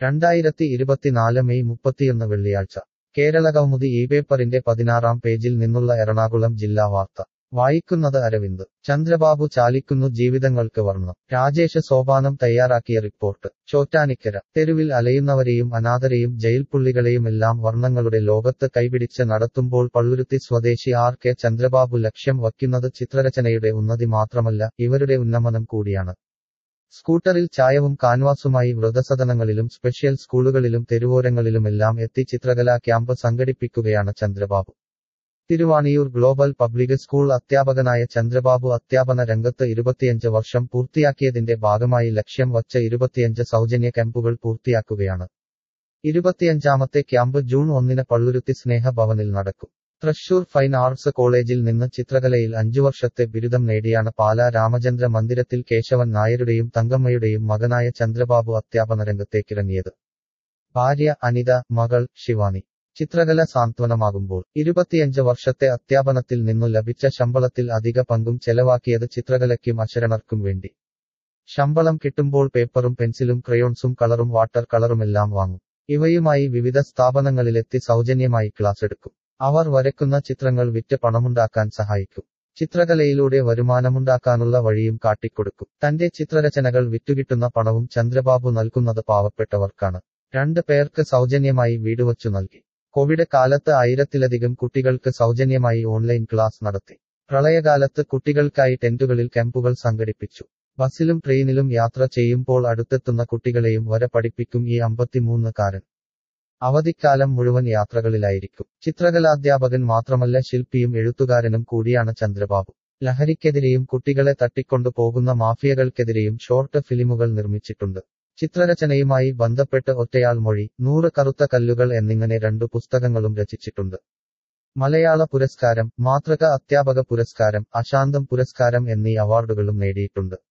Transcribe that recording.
രണ്ടായിരത്തി ഇരുപത്തിനാല് മെയ് മുപ്പത്തിയൊന്ന് വെള്ളിയാഴ്ച കേരള കൗമുദി ഈ പേപ്പറിന്റെ പതിനാറാം പേജിൽ നിന്നുള്ള എറണാകുളം ജില്ലാ വാർത്ത വായിക്കുന്നത് അരവിന്ദ് ചന്ദ്രബാബു ചാലിക്കുന്നു ജീവിതങ്ങൾക്ക് വർണ്ണം രാജേഷ് സോപാനം തയ്യാറാക്കിയ റിപ്പോർട്ട് ചോറ്റാനിക്കര തെരുവിൽ അലയുന്നവരെയും അനാഥരെയും ജയിൽപ്പുള്ളികളെയുമെല്ലാം വർണ്ണങ്ങളുടെ ലോകത്ത് കൈപിടിച്ച് നടത്തുമ്പോൾ പള്ളുരുത്തി സ്വദേശി ആർ കെ ചന്ദ്രബാബു ലക്ഷ്യം വയ്ക്കുന്നത് ചിത്രരചനയുടെ ഉന്നതി മാത്രമല്ല ഇവരുടെ ഉന്നമനം കൂടിയാണ് സ്കൂട്ടറിൽ ചായവും കാൻവാസുമായി വൃതസദനങ്ങളിലും സ്പെഷ്യൽ സ്കൂളുകളിലും തെരുവോരങ്ങളിലുമെല്ലാം എത്തി ചിത്രകലാ ക്യാമ്പ് സംഘടിപ്പിക്കുകയാണ് Chandrababu Thiruvaniyoor global public school അധ്യാപകനായ ചന്ദ്രബാബു അധ്യാപന രംഗത്ത് ഇരുപത്തിയഞ്ച് വർഷം പൂർത്തിയാക്കിയതിന്റെ ഭാഗമായി ലക്ഷ്യം വച്ച ഇരുപത്തിയഞ്ച് സൗജന്യ ക്യാമ്പുകൾ പൂർത്തിയാക്കുകയാണ് ഇരുപത്തിയഞ്ചാമത്തെ ക്യാമ്പ് ജൂൺ ഒന്നിന് പള്ളുരുത്തി സ്നേഹഭവനിൽ നടക്കും തൃശൂർ ഫൈൻ ആർട്സ് കോളേജിൽ നിന്ന് ചിത്രകലയിൽ അഞ്ചു വർഷത്തെ ബിരുദം നേടിയാണ് പാലാ രാമചന്ദ്ര മന്ദിരത്തിൽ കേശവൻ നായരുടെയും തങ്കമ്മയുടെയും മകനായ ചന്ദ്രബാബു അധ്യാപന രംഗത്തേക്കിറങ്ങിയത് ഭാര്യ അനിത മകൾ ശിവാനി ചിത്രകല സാന്ത്വനമാകുമ്പോൾ ഇരുപത്തിയഞ്ച് വർഷത്തെ അധ്യാപനത്തിൽ നിന്നു ലഭിച്ച ശമ്പളത്തിൽ അധിക പങ്കും ചെലവാക്കിയത് ചിത്രകലയ്ക്കും അശരണർക്കും വേണ്ടി ശമ്പളം കിട്ടുമ്പോൾ പേപ്പറും പെൻസിലും ക്രയോൺസും കളറും വാട്ടർ കളറുമെല്ലാം വാങ്ങും ഇവയുമായി വിവിധ സ്ഥാപനങ്ങളിലെത്തി സൗജന്യമായി ക്ലാസ് എടുക്കും അവർ വരയ്ക്കുന്ന ചിത്രങ്ങൾ വിറ്റ് പണമുണ്ടാക്കാൻ സഹായിക്കും ചിത്രകലയിലൂടെ വരുമാനമുണ്ടാക്കാനുള്ള വഴിയും കാട്ടിക്കൊടുക്കും തന്റെ ചിത്രരചനകൾ വിറ്റുകിട്ടുന്ന പണവും ചന്ദ്രബാബു നൽകുന്നത് പാവപ്പെട്ടവർക്കാണ് രണ്ട് പേർക്ക് സൗജന്യമായി വീടുവച്ചു നൽകി കോവിഡ് കാലത്ത് ആയിരത്തിലധികം കുട്ടികൾക്ക് സൗജന്യമായി ഓൺലൈൻ ക്ലാസ് നടത്തി പ്രളയകാലത്ത് കുട്ടികൾക്കായി ടെന്റുകളിൽ ക്യാമ്പുകൾ സംഘടിപ്പിച്ചു ബസ്സിലും ട്രെയിനിലും യാത്ര ചെയ്യുമ്പോൾ അടുത്തെത്തുന്ന കുട്ടികളെയും വരെ പഠിപ്പിക്കും ഈ അമ്പത്തിമൂന്നുകാരൻ അവധിക്കാലം മുഴുവൻ യാത്രകളിലായിരിക്കും ചിത്രകലാധ്യാപകൻ മാത്രമല്ല ശില്പിയും എഴുത്തുകാരനും കൂടിയാണ് ചന്ദ്രബാബു ലഹരിക്കെതിരെയും കുട്ടികളെ തട്ടിക്കൊണ്ടു പോകുന്ന മാഫിയകൾക്കെതിരെയും ഷോർട്ട് ഫിലിമുകൾ നിർമ്മിച്ചിട്ടുണ്ട് ചിത്രരചനയുമായി ബന്ധപ്പെട്ട് ഒറ്റയാൾ മൊഴി നൂറ് കറുത്ത കല്ലുകൾ എന്നിങ്ങനെ രണ്ടു പുസ്തകങ്ങളും രചിച്ചിട്ടുണ്ട് മലയാള പുരസ്കാരം മാതൃക അധ്യാപക പുരസ്കാരം അശാന്തം പുരസ്കാരം എന്നീ അവാർഡുകളും നേടിയിട്ടുണ്ട്